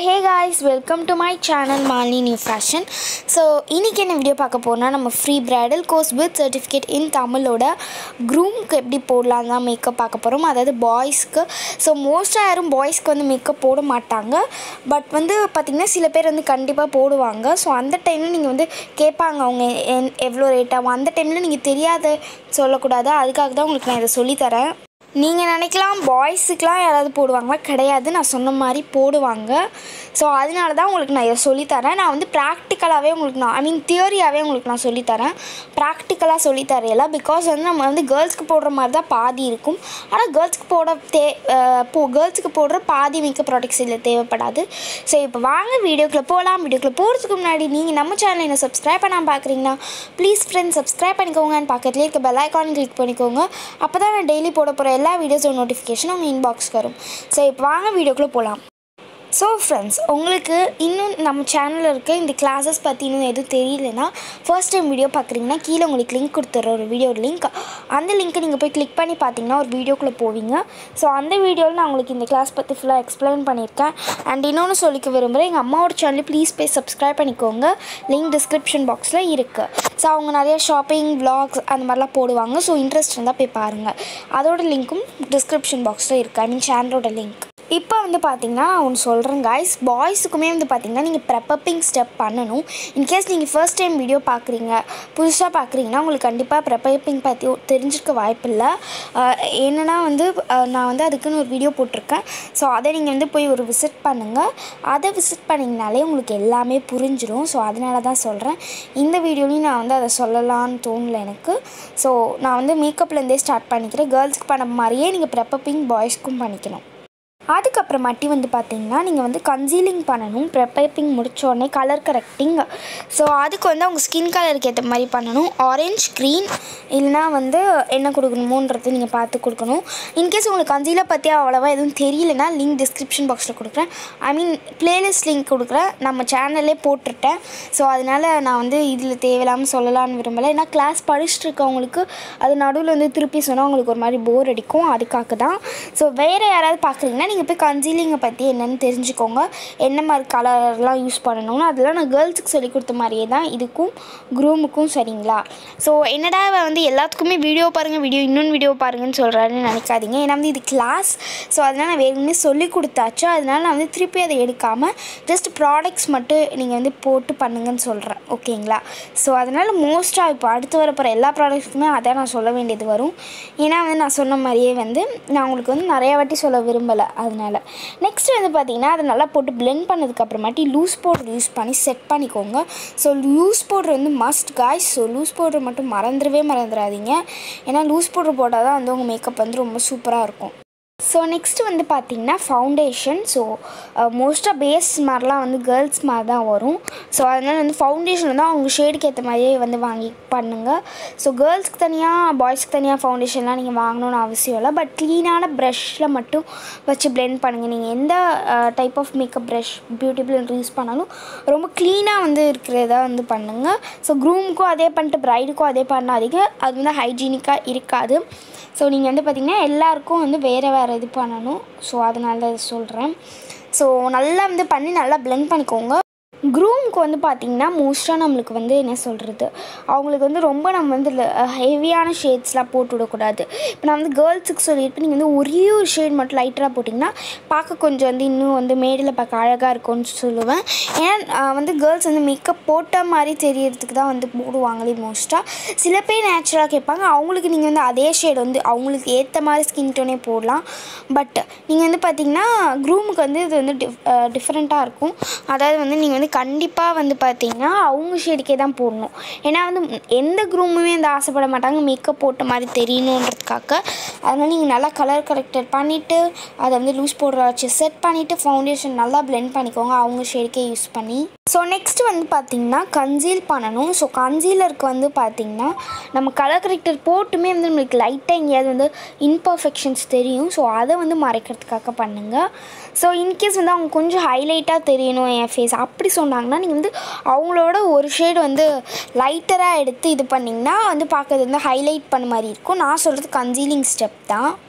hey guys welcome to my channel Malini new fashion so இன்றைக்கி என்ன video பார்க்க போனால் நம்ம free bridal course with certificate in தமிழோட க்ரூம்க்கு எப்படி போடலாம் தான் மேக்கப் பார்க்க போகிறோம் அதாவது பாய்ஸ்க்கு ஸோ மோஸ்ட்டாக யாரும் பாய்ஸ்க்கு வந்து மேக்கப் போட மாட்டாங்க பட் வந்து பார்த்திங்கன்னா சில பேர் வந்து கண்டிப்பாக போடுவாங்க ஸோ அந்த டைமில் நீங்கள் வந்து கேட்பாங்க அவங்க என் எவ்வளோ ரேட் ஆகும் அந்த டைமில் நீங்கள் தெரியாத சொல்லக்கூடாது அதுக்காக தான் உங்களுக்கு நான் இதை சொல்லித்தரேன் நீங்கள் நினைக்கலாம் பாய்ஸுக்கெலாம் யாராவது போடுவாங்களா கிடையாது நான் சொன்ன மாதிரி போடுவாங்க ஸோ அதனால தான் உங்களுக்கு நான் இதை சொல்லித்தரேன் நான் வந்து ப்ராக்டிக்கலாகவே உங்களுக்கு நான் ஐ மீன் தியரியாகவே உங்களுக்கு நான் சொல்லித்தரேன் ப்ராக்டிக்கலாக சொல்லித்தரையில பிகாஸ் வந்து நம்ம வந்து கேர்ள்ஸ்க்கு போடுற மாதிரி தான் பாதி இருக்கும் ஆனால் கேர்ள்ஸ்க்கு போட தே அஹ் போ கேர்ள்ஸுக்கு போடுற பாதி மேக்கப் ப்ராடக்ட்ஸ் இதில் தேவைப்படாது ஸோ இப்போ வாங்க வீடியோக்குள்ளே போகலாம் வீடியோக்குள்ளே போகிறதுக்கு முன்னாடி நீங்கள் நம்ம சேனலை என்ன சப்ஸ்கிரைப் பண்ணாமல் பார்க்குறீங்கன்னா ப்ளீஸ் ஃப்ரெண்ட்ஸ் சப்ஸ்கிரைப் பண்ணிக்கோங்க அண்ட் பக்கத்துலேயே இருக்க பெல் ஐக்கான் கிளிக் பண்ணிக்கோங்க அப்போ தான் நான் டெய்லி போட போகிற எல்லா வீடியோஸோட நோட்டிஃபிகேஷன் உங்கள் இன்பாக்ஸ்க்கு வரும் ஸோ இப்போ வாங்க வீடியோக்குள்ளே போகலாம் ஸோ ஃப்ரெண்ட்ஸ் உங்களுக்கு இன்னும் நம்ம சேனலில் இருக்க இந்த கிளாஸஸ் பற்றி இன்னும் எதுவும் தெரியலனா ஃபர்ஸ்ட் டைம் வீடியோ பார்க்குறீங்கன்னா கீழே உங்களுக்கு லிங்க் கொடுத்துட்றேன் ஒரு வீடியோ லிங்க் அந்த லிங்க்கை நீங்கள் போய் கிளிக் பண்ணி பார்த்தீங்கன்னா ஒரு வீடியோக்குள்ளே போவீங்க ஸோ அந்த வீடியோவில் நான் உங்களுக்கு இந்த கிளாஸ் பற்றி ஃபுல்லாக எக்ஸ்பிளைன் பண்ணியிருக்கேன் அண்ட் இன்னொன்று சொல்லிக்க விரும்புகிறேன் எங்கள் அம்மாவோட சேனல் ப்ளீஸ் போய் சப்ஸ்கிரைப் பண்ணிக்கோங்க லிங்க் டிஸ்கிரிப்ஷன் பாக்ஸில் இருக்குது ஸோ அவங்க நிறைய ஷாப்பிங் vlogs அந்த மாதிரிலாம் போடுவாங்க ஸோ இன்ட்ரெஸ்ட் இருந்தால் போய் பாருங்கள் அதோட லிங்க்கும் டிஸ்கிரிப்ஷன் பாக்ஸில் இருக்குது ஐ மீன் சேனலோட லிங்க் இப்போ வந்து பார்த்தீங்கன்னா நான் ஒன்று சொல்கிறேன் காய்ஸ் பாய்ஸுக்குமே வந்து பார்த்தீங்கன்னா நீங்கள் ப்ரெப்பப்பிங் ஸ்டெப் பண்ணணும் இன்கேஸ் நீங்கள் ஃபர்ஸ்ட் டைம் வீடியோ பார்க்குறீங்க புதுசாக பார்க்குறீங்கன்னா உங்களுக்கு கண்டிப்பாக ப்ரெப்பப்பிங் பற்றி தெரிஞ்சிருக்க வாய்ப்பில்லை என்னென்னா வந்து அஹ், நான் வந்து அதுக்குன்னு ஒரு வீடியோ போட்டிருக்கேன் ஸோ அதை நீங்கள் வந்து போய் ஒரு விசிட் பண்ணுங்கள் அதை விசிட் பண்ணிங்கனாலே உங்களுக்கு எல்லாமே புரிஞ்சிடும் ஸோ அதனால தான் சொல்கிறேன் இந்த வீடியோலையும் நான் வந்து அதை சொல்லலாம்னு தோணல எனக்கு ஸோ நான் வந்து மேக்கப்லேருந்தே ஸ்டார்ட் பண்ணிக்கிறேன் கேர்ள்ஸ்க்கு பண்ண மாதிரியே நீங்கள் ப்ரெப்பப்பிங் பாய்ஸ்க்கும் பண்ணிக்கணும் அதுக்கப்புறமாட்டி வந்து பார்த்தீங்கன்னா நீங்கள் வந்து கன்சீலிங் பண்ணணும் ப்ரெப்பைப்பிங் முடிச்ச உடனே கலர் கரெக்டிங் ஸோ அதுக்கு வந்து அவங்க ஸ்கின் கலருக்கு ஏற்ற மாதிரி பண்ணணும் ஆரஞ்ச் க்ரீன் இல்லைனா வந்து என்ன கொடுக்கணுமோன்றது நீங்கள் பார்த்து கொடுக்கணும் இன்கேஸ் உங்களுக்கு கன்சீலர் பற்றி அவ்வளோவா எதுவும் தெரியலனா லிங்க் டிஸ்கிரிப்ஷன் பாக்ஸில் கொடுக்குறேன் ஐ மீன் பிளேலிஸ்ட் லிங்க் கொடுக்குறேன் நம்ம சேனல்லே போட்டிருட்டேன் ஸோ அதனால் நான் வந்து இதில் தேவையில்லாமல் சொல்லலாம்னு விரும்பலை ஏன்னா கிளாஸ் படிச்சுட்டு இருக்கவங்களுக்கு அது நடுவில் வந்து திருப்பி சொன்னால் உங்களுக்கு ஒரு மாதிரி போர் அடிக்கும் அதுக்காக தான் ஸோ வேறு யாராவது பார்க்குறீங்கன்னா நீங்கள் போய் கன்சீலிங்கை பற்றி என்னென்னு தெரிஞ்சுக்கோங்க என்ன மாதிரி கலர்லாம் யூஸ் பண்ணணும்னு அதெல்லாம் நான் கேர்ள்ஸுக்கு சொல்லி கொடுத்த மாதிரியே தான் இதுக்கும் க்ரூமுக்கும் சரிங்களா ஸோ என்னடா இவ வந்து எல்லாத்துக்குமே வீடியோ பாருங்கள் வீடியோ இன்னொன்று வீடியோ பாருங்கன்னு சொல்கிறாருன்னு நினைக்காதீங்க ஏன்னா வந்து இது கிளாஸ் ஸோ அதனால் நான் வேணும்னே சொல்லி கொடுத்தாச்சு அதனால நான் வந்து திருப்பி அதை எடுக்காமல் ஜஸ்ட் ப்ராடக்ட்ஸ் மட்டும் நீங்கள் வந்து போட்டு பண்ணுங்கன்னு சொல்கிறேன் ஓகேங்களா ஸோ அதனால் மோஸ்ட்டாக இப்போ அடுத்து வர போகிற எல்லா ப்ராடக்ட்ஸுக்குமே அதான் நான் சொல்ல வேண்டியது வரும் ஏன்னா வந்து நான் சொன்ன மாதிரியே வந்து நான் உங்களுக்கு வந்து நிறைய வாட்டி சொல்ல விரும்பலை அதனால் நெக்ஸ்ட் வந்து பார்த்தீங்கன்னா அதை நல்லா போட்டு blend பண்ணதுக்கு அப்புறமாட்டி லூஸ் பவுடர் யூஸ் பண்ணி செட் பண்ணிக்கோங்க ஸோ லூஸ் பவுடர் வந்து must guys so loose powder மட்டும் மறந்துடவே மறந்துடாதீங்க ஏன்னா லூஸ் பவுடர் போட்டால் தான் வந்து உங்கள் மேக்கப் வந்து ரொம்ப சூப்பராக இருக்கும் ஸோ நெக்ஸ்ட் வந்து பார்த்தீங்கன்னா ஃபவுண்டேஷன் ஸோ மோஸ்ட்டாக பேஸ் மாதிரிலாம் வந்து கேர்ள்ஸ் மாதிரி தான் வரும் ஸோ அதனால் வந்து ஃபவுண்டேஷன் வந்து அவங்க ஷேடுக்கு ஏற்ற மாதிரியே வந்து வாங்கி பண்ணுங்கள் ஸோ கேர்ள்ஸ்க்கு தனியாக பாய்ஸ்க்கு தனியாக ஃபவுண்டேஷன்லாம் நீங்கள் வாங்கணும்னு அவசியம் இல்லை பட் க்ளீனான ப்ரஷ்ஷில் மட்டும் வச்சு blend பண்ணுங்கள் நீங்கள் எந்த type of makeup brush beauty blender use பண்ணாலும் ரொம்ப க்ளீனாக வந்து இருக்கிறதா வந்து பண்ணுங்கள் ஸோ க்ரூமுக்கும் அதே பண்ணிட்டு ப்ரைடுக்கும் அதே பண்ணாதீங்க அது வந்து ஹைஜீனிக்காக இருக்காது ஸோ நீங்கள் வந்து பார்த்திங்கன்னா எல்லாருக்கும் வந்து வேறு வேறு இது பண்ணணும் ஸோ அதனால சொல்கிறேன் ஸோ நல்லா வந்து பண்ணி நல்லா blend பண்ணிக்கோங்க க்ரூமுக்கு வந்து பார்த்திங்கன்னா மோஸ்ட்டாக நம்மளுக்கு வந்து என்ன சொல்கிறது அவங்களுக்கு வந்து ரொம்ப நம்ம வந்து ஹெவியான ஷேட்ஸ்லாம் போட்டு விடக்கூடாது இப்போ நான் வந்து கேர்ள்ஸுக்கு சொல்லியிருப்பேன் நீங்கள் வந்து ஒரே ஒரு ஷேட் மட்டும் லைட்டராக போட்டிங்கன்னா பார்க்க கொஞ்சம் வந்து இன்னும் வந்து மேடில் பார்க்க அழகாக இருக்கும்னு சொல்லுவேன் ஏன்னா ஆஹ் வந்து கேர்ள்ஸ் வந்து மேக்கப் போட்ட மாதிரி தெரியறதுக்கு தான் வந்து போடுவாங்களே மோஸ்ட்டாக சில பேர் நேச்சுரலாக கேட்பாங்க அவங்களுக்கு நீங்கள் வந்து அதே ஷேட் வந்து அவங்களுக்கு ஏற்ற மாதிரி ஸ்கின் டோனே போடலாம் பட் நீங்கள் வந்து பார்த்தீங்கன்னா க்ரூமுக்கு வந்து இது வந்து டிஃப் டிஃப்ரெண்ட்டாக இருக்கும் அதாவது வந்து நீங்கள் வந்து கண்டிப்பாக வந்து பார்த்தீங்கன்னா அவங்க ஷேடுக்கே தான் போடணும் ஏன்னா வந்து எந்த க்ரூமுமே வந்து ஆசைப்பட மாட்டாங்க மேக்கப் போட்ட மாதிரி தெரியணுன்றதுக்காக அதனால் நீங்கள் நல்லா கலர் கரெக்டர் பண்ணிவிட்டு அதை வந்து லூஸ் போடுற வச்சு செட் பண்ணிவிட்டு ஃபவுண்டேஷன் நல்லா blend பண்ணிக்கோங்க அவங்க ஷேடுக்கே யூஸ் பண்ணி ஸோ நெக்ஸ்ட் வந்து பார்த்தீங்கன்னா கன்சீல் பண்ணணும் ஸோ கன்சீலருக்கு வந்து பார்த்தீங்கன்னா நம்ம கலர் கரெக்டர் போட்டுமே வந்து நம்மளுக்கு லைட்டாக எங்கேயாவது வந்து இன்பர்ஃபெக்ஷன்ஸ் தெரியும் ஸோ அதை வந்து மறைக்கிறதுக்காக பண்ணுங்கள் ஸோ இன்கேஸ் வந்து அவங்க கொஞ்சம் ஹைலைட்டாக தெரியணும் என் ஃபேஸ் அப்படி சொன்னாங்கன்னா நீங்கள் வந்து அவங்களோட ஒரு ஷேடு வந்து லைட்டராக எடுத்து இது பண்ணிங்கன்னா வந்து பார்க்கறது வந்து ஹைலைட் பண்ண மாதிரி இருக்கும் நான் சொல்கிறது கன்சீலிங் ஸ்டெப் தான்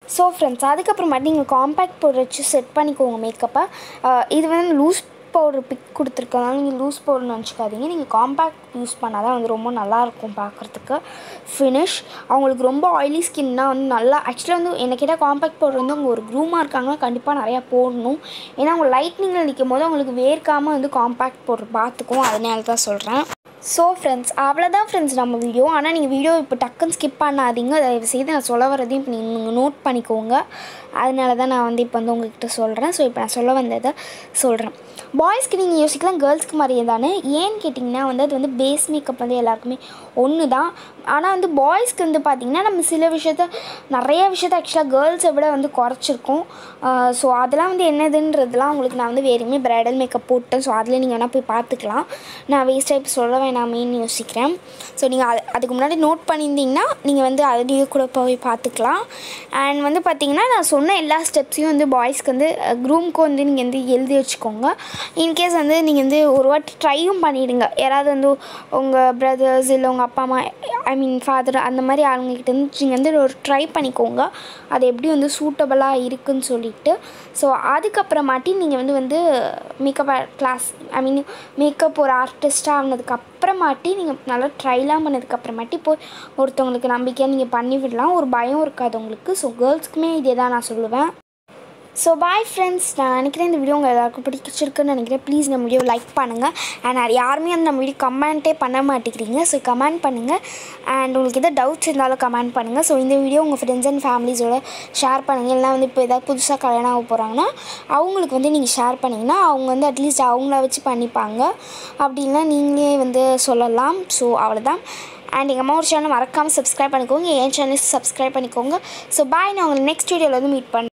ஸோ ஃப்ரெண்ட்ஸ் அதுக்கப்புறமாட்டி நீங்கள் காம்பேக்ட் பவுடர் வச்சு செட் பண்ணிக்கோங்க மேக்கப்பை இது வந்து லூஸ் பவுடர் பிக் கொடுத்துருக்கனால நீங்கள் லூஸ் பவுடர்னு நினச்சிக்காதீங்க நீங்கள் காம்பேக்ட் யூஸ் பண்ணால் தான் வந்து ரொம்ப நல்லாயிருக்கும் பார்க்குறதுக்கு ஃபினிஷ் அவங்களுக்கு ரொம்ப ஆயிலி ஸ்கின்னா வந்து நல்லா ஆக்சுவலாக வந்து என்ன கேட்டால் காம்பேக்ட் பவுடர் வந்து அவங்க ஒரு க்ரூமாக இருக்காங்கன்னா கண்டிப்பாக நிறையா போடணும் ஏன்னா அவங்க லைட்னிங்கில் நிற்கும் போது அவங்களுக்கு வேர்க்காமல் வந்து காம்பேக்ட் பவுடர் பார்த்துக்கும் அதனால தான் சொல்கிறேன் ஸோ ஃப்ரெண்ட்ஸ் அவ்வளோதான் ஃப்ரெண்ட்ஸ் நம்ம வீடியோ ஆனால் நீங்கள் வீடியோ இப்போ டக்குன்னு ஸ்கிப் பண்ணாதீங்க தயவு செய்து நான் சொல்ல வரதையும் இப்போ நீங்கள் நோட் பண்ணிக்கோங்க அதனால தான் நான் வந்து இப்போ வந்து உங்ககிட்ட சொல்கிறேன் ஸோ இப்போ நான் சொல்ல வந்ததை சொல்கிறேன் பாய்ஸ்க்கு நீங்கள் யோசிக்கலாம் கேர்ள்ஸ்க்கு மாதிரியே தானே ஏன்னு கேட்டிங்கன்னா வந்து அது வந்து பேஸ் மேக்கப் வந்து எல்லாருக்குமே ஒன்று தான் ஆனால் வந்து பாய்ஸ்க்கு வந்து பார்த்திங்கன்னா நம்ம சில விஷயத்த நிறைய விஷயத்த ஆக்சுவலாக கேர்ள்ஸை விட வந்து குறைச்சிருக்கோம் ஸோ அதெல்லாம் வந்து என்னதுன்றதுலாம் உங்களுக்கு நான் வந்து வேறுமே ப்ரைடல் மேக்கப் போட்டேன் ஸோ அதில் நீங்கள் வேணால் போய் பார்த்துக்கலாம் நான் வேஸ்ட்டாக இப்போ சொல்ல வேணாமேன்னு யோசிக்கிறேன் ஸோ நீங்கள் அது அதுக்கு முன்னாடி நோட் பண்ணியிருந்தீங்கன்னா நீங்கள் வந்து அதுலேயே கூட போய் பார்த்துக்கலாம் அண்ட் வந்து பார்த்திங்கன்னா நான் சொன்ன எல்லா ஸ்டெப்ஸையும் வந்து பாய்ஸ்க்கு வந்து க்ரூம்க்கு வந்து நீங்கள் வந்து எழுதி வச்சுக்கோங்க இன்கேஸ் வந்து நீங்கள் வந்து ஒரு வாட்டி ட்ரையும் பண்ணிவிடுங்க யாராவது வந்து உங்கள் பிரதர்ஸ் இல்லை உங்கள் அப்பா அம்மா ஐ மீன் ஃபாதர் அந்த மாதிரி ஆளுங்கக்கிட்ட வந்து நீங்கள் வந்து ஒரு ட்ரை பண்ணிக்கோங்க அது எப்படி வந்து சூட்டபுளாக இருக்குன்னு சொல்லிட்டு ஸோ அதுக்கப்புறமாட்டி நீங்கள் வந்து வந்து makeup class I mean makeup ஒரு ஆர்டிஸ்ட்டாக ஆனதுக்கு அப்புறமாட்டி நீங்கள் நல்லா ட்ரைலாம் பண்ணதுக்கப்புறமாட்டி போய் ஒருத்தவங்களுக்கு நம்பிக்கையாக நீங்கள் பண்ணி விடலாம் ஒரு பயம் இருக்காது உங்களுக்கு ஸோ கேர்ள்ஸ்க்குமே இதே தான் நான் சொல்லுவேன் ஸோ பாய் ஃப்ரெண்ட்ஸ் நான் நினைக்கிறேன் இந்த வீடியோ உங்கள் எல்லாருக்கும் பிடிச்சிருக்குன்னு நினைக்கிறேன் ப்ளீஸ் நம்ம வீடியோ லைக் பண்ணுங்கள் அண்ட் யாருமே அந்த நம்ம வீடியோ கமெண்ட்டே பண்ண மாட்டேங்கிறீங்க ஸோ கமெண்ட் பண்ணுங்கள் அண்ட் உங்களுக்கு எதாவது டவுட்ஸ் இருந்தாலும் கமெண்ட் பண்ணுங்கள் ஸோ இந்த வீடியோ உங்கள் ஃப்ரெண்ட்ஸ் அண்ட் ஃபேமிலிஸோட ஷேர் பண்ணுங்கள் இல்லைனா வந்து இப்போ ஏதாவது புதுசாக கல்யாணம் ஆக போகிறாங்கன்னா அவங்களுக்கு வந்து நீங்கள் ஷேர் பண்ணிங்கன்னா அவங்க வந்து அட்லீஸ்ட் அவங்கள வச்சு பண்ணிப்பாங்க அப்படின்னா நீங்களே வந்து சொல்லலாம் ஸோ அவ்வளோதான் அண்ட் எங்கள் அம்மா ஒரு சேனல் மறக்காமல் சப்ஸ்கிரைப் பண்ணிக்கோங்க என் சேனல் சப்ஸ்கிரைப் பண்ணிக்கோங்க ஸோ பாய் நான் உங்களை நெக்ஸ்ட் வீடியோவில் வந்து மீட் பண்ணேன்